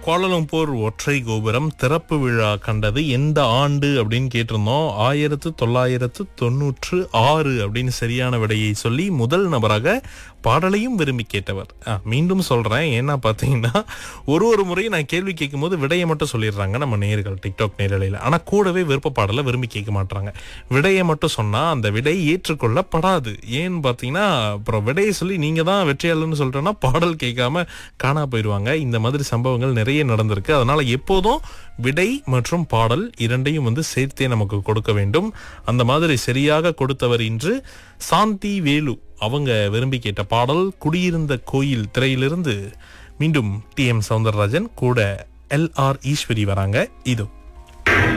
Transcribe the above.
கோலலம்பூர் ஒற்றை கோபுரம் திறப்பு விழா கண்டது எந்த ஆண்டு அப்படின்னு கேட்டிருந்தோம் ஆயிரத்து தொள்ளாயிரத்து தொன்னூற்று ஆறு அப்படின்னு சரியான விடையை சொல்லி முதல் நபராக பாடலையும் விரும்பி கேட்டவர் ஆ, மீண்டும் சொல்றேன் ஏன்னா பார்த்தீங்கன்னா ஒரு ஒரு முறை நான் கேள்வி கேட்கும்போது விடையை மட்டும் சொல்லிடுறாங்க நம்ம நேர்கள் டிக்டாக் நேரலையில் ஆனால் கூடவே விருப்ப பாடலை விரும்பி கேட்க மாட்டாங்க விடையை மட்டும் சொன்னா அந்த விடை ஏற்றுக்கொள்ளப்படாது ஏன்னு பார்த்தீங்கன்னா அப்புறம் விடையை சொல்லி நீங்க தான் வெற்றியாளர்னு சொல்லிட்டோன்னா பாடல் கேட்காம காணா போயிடுவாங்க இந்த மாதிரி சம்பவங்கள் நிறைய நடந்திருக்கு அதனால எப்போதும் விடை மற்றும் பாடல் இரண்டையும் வந்து சேர்த்தே நமக்கு கொடுக்க வேண்டும் அந்த மாதிரி சரியாக கொடுத்தவர் இன்று சாந்தி வேலு அவங்க விரும்பி கேட்ட பாடல் குடியிருந்த கோயில் திரையிலிருந்து மீண்டும் டி எம் சவுந்தரராஜன் கூட எல் ஆர் ஈஸ்வரி வராங்க இதோ